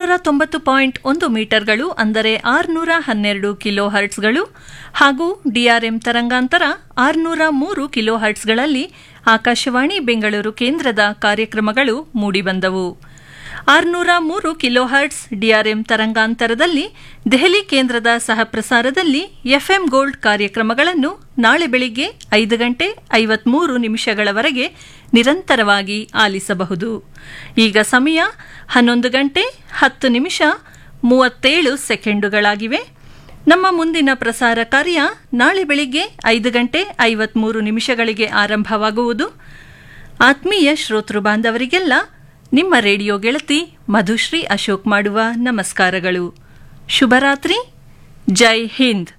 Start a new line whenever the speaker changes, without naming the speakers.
ನಾನ್ನೂರ ತೊಂಬತ್ತು ಪಾಯಿಂಟ್ ಒಂದು ಮೀಟರ್ಗಳು ಅಂದರೆ ಆರುನೂರ ಹನ್ನೆರಡು ಕಿಲೋ ಹರ್ಟ್ಸ್ಗಳು ಹಾಗೂ ಡಿಆರ್ಎಂ ತರಂಗಾಂತರ ಆರುನೂರ ಮೂರು ಕಿಲೋ ಹರ್ಟ್ಸ್ಗಳಲ್ಲಿ ಆಕಾಶವಾಣಿ ಬೆಂಗಳೂರು ಕೇಂದ್ರದ ಕಾರ್ಯಕ್ರಮಗಳು ಮೂಡಿಬಂದವು ಆರುನೂರ ಮೂರು ಕಿಲೋ ಹರ್ಟ್ಸ್ ಡಿಆರ್ಎಂ ತರಂಗಾಂತರದಲ್ಲಿ ದೆಹಲಿ ಕೇಂದ್ರದ ಸಹಪ್ರಸಾರದಲ್ಲಿ ಎಫ್ಎಂ ಗೋಲ್ಡ್ ಕಾರ್ಯಕ್ರಮಗಳನ್ನು ನಾಳೆ ಬೆಳಿಗ್ಗೆ ಐದು ಗಂಟೆ ಐವತ್ಮೂರು ನಿಮಿಷಗಳವರೆಗೆ ನಿರಂತರವಾಗಿ ಆಲಿಸಬಹುದು ಈಗ ಸಮಯ ಹನ್ನೊಂದು ಗಂಟೆ ಹತ್ತು ನಿಮಿಷ ಮೂವತ್ತೇಳು ಸೆಕೆಂಡುಗಳಾಗಿವೆ ನಮ್ಮ ಮುಂದಿನ ಪ್ರಸಾರ ಕಾರ್ಯ ನಾಳೆ ಬೆಳಿಗ್ಗೆ ಐದು ಗಂಟೆ ಐವತ್ಮೂರು ನಿಮಿಷಗಳಿಗೆ ಆರಂಭವಾಗುವುದು ಆತ್ಮೀಯ ಶ್ರೋತೃ ಬಾಂಧವರಿಗೆಲ್ಲ ನಿಮ್ಮ ರೇಡಿಯೋ ಗೆಳತಿ ಮಧುಶ್ರೀ ಅಶೋಕ್ ಮಾಡುವ ನಮಸ್ಕಾರಗಳು ಶುಭರಾತ್ರಿ ಜೈ ಹಿಂದ್